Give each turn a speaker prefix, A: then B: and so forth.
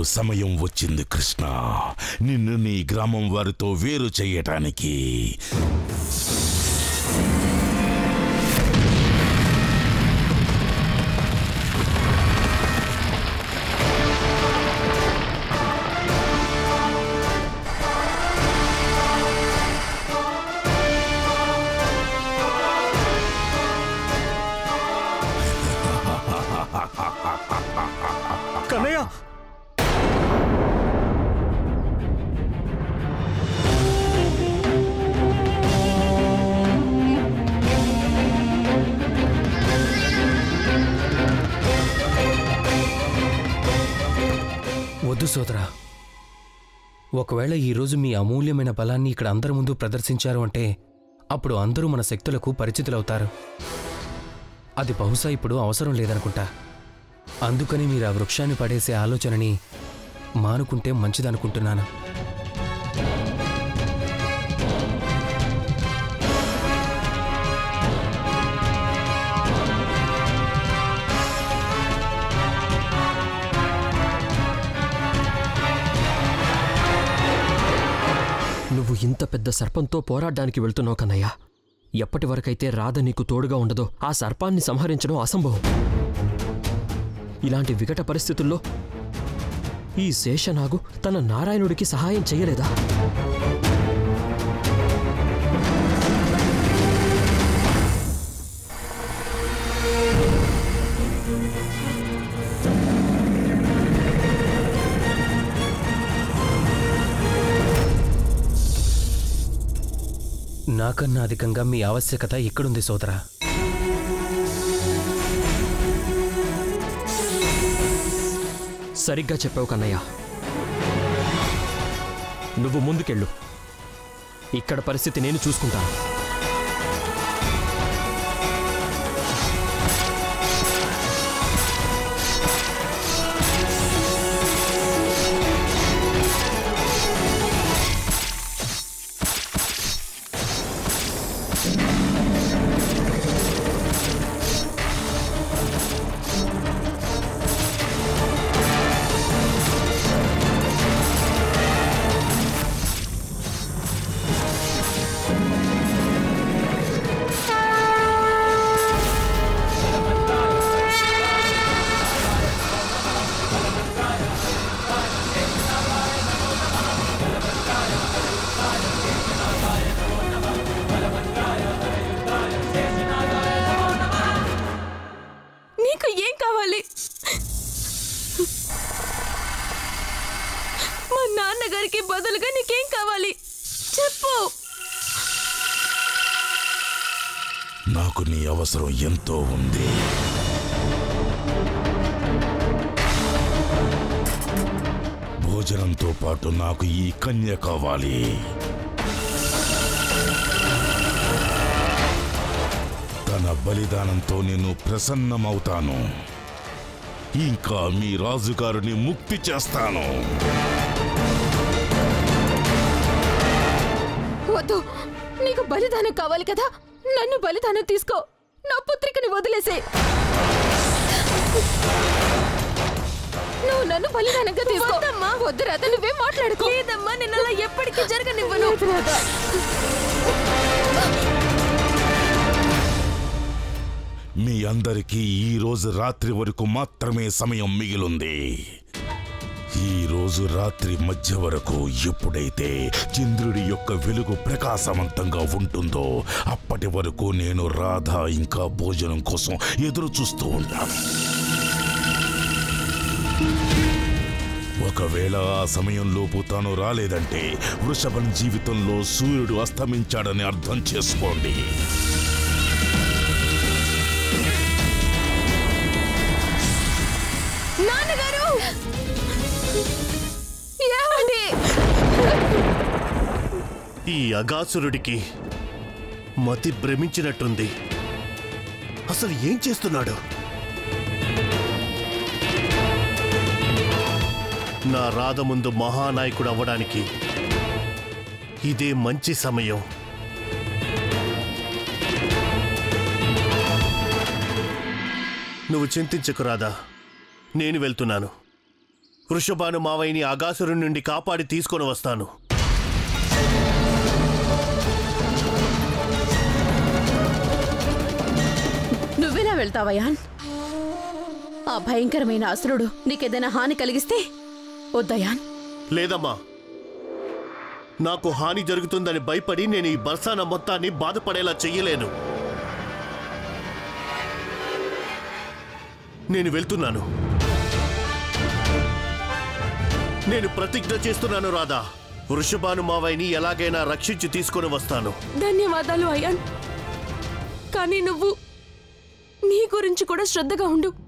A: సమయం వచ్చింది కృష్ణ నిన్ను నీ గ్రామం వారితో వేరు చేయటానికి
B: కన్నయ్య
C: వద్దు సోదరా ఒకవేళ ఈరోజు మీ అమూల్యమైన బలాన్ని ఇక్కడ అందరి ముందు ప్రదర్శించారు అంటే అప్పుడు అందరూ మన శక్తులకు పరిచితులవుతారు అది బహుశా ఇప్పుడు అవసరం లేదనుకుంటా అందుకని మీరు ఆ వృక్షాన్ని పడేసే ఆలోచనని మానుకుంటే మంచిదనుకుంటున్నాను
D: నువ్వు ఇంత పెద్ద సర్పంతో పోరాడ్డానికి వెళ్తున్నావు కన్నయ్య ఎప్పటి వరకైతే రాధ నీకు తోడుగా ఉండదో ఆ సర్పాన్ని సంహరించడం అసంభవం ఇలాంటి వికట పరిస్థితుల్లో ఈ శేషనాగు తన నారాయణుడికి సహాయం చేయలేదా
C: నాకన్నా అధికంగా మీ ఆవశ్యకత ఎక్కడుంది సోదరా
D: సరిగ్గా చెప్పావు కన్నయ్య నువ్వు ముందుకెళ్ళు ఇక్కడ పరిస్థితి నేను చూసుకుంటాను
E: నీకు ఏం కావాలి మా నాన్నగారికి బదులుగా నీకేం కావాలి చెప్పు
A: నాకు నీ అవసరం ఎంతో ఉంది భోజనంతో పాటు నాకు ఈ కన్య కావాలి తన బలిదానంతో నేను ప్రసన్నమవుతాను ఇంకా మీ రాజుగారిని ముక్తి చేస్తాను
E: వద్దు నీకు బలిదానం కావాలి కదా నన్ను బలిదానం తీసుకో నా పుత్రికని వదిలేసే నువ్వు నన్ను బలిదానంగా తీసుకో వద్దు రాధా నువ్వే మాట్లాడుకో లేదమ్మా నేను అలా ఎప్పటికీ జరగనివ్వను
A: మీ అందరికీ ఈ రోజు రాత్రి వరకు మాత్రమే సమయం మిగిలుంది ఈ రోజు రాత్రి మధ్య వరకు ఎప్పుడైతే చంద్రుడి యొక్క వెలుగు ప్రకాశవంతంగా ఉంటుందో అప్పటి వరకు నేను రాధ ఇంకా భోజనం కోసం ఎదురు చూస్తూ ఉంటాను ఒకవేళ ఆ సమయంలోపు తాను రాలేదంటే వృషభం జీవితంలో సూర్యుడు అస్తమించాడని అర్థం చేసుకోండి
E: నాన్నగారు ఏమండి
B: ఈ అగాసురుడికి మతి భ్రమించినట్టుంది అసలు ఏం చేస్తున్నాడు నా రాధ ముందు మహానాయకుడు అవ్వడానికి ఇదే మంచి సమయం నువ్వు చింతించకు రాధా నేను వెళ్తున్నాను వృషభాను మావయ్యని అగాసురుడి నుండి కాపాడి తీసుకొని వస్తాను
E: నువ్వెలా వెళ్తావయాన్ ఆ భయంకరమైన అసురుడు నీకేదైనా హాని కలిగిస్తే వద్దయాన్
B: లేదమ్మా నాకు హాని జరుగుతుందని భయపడి నేను ఈ బర్సాన మొత్తాన్ని బాధపడేలా చెయ్యలేను నేను వెళ్తున్నాను నేను ప్రతిజ్ఞ చేస్తున్నాను రాధా వృషభాను మావయ్యని ఎలాగైనా రక్షించి తీసుకొని వస్తాను
F: ధన్యవాదాలు అయాన్ కానీ నువ్వు నీ గురించి కూడా శ్రద్ధగా ఉండు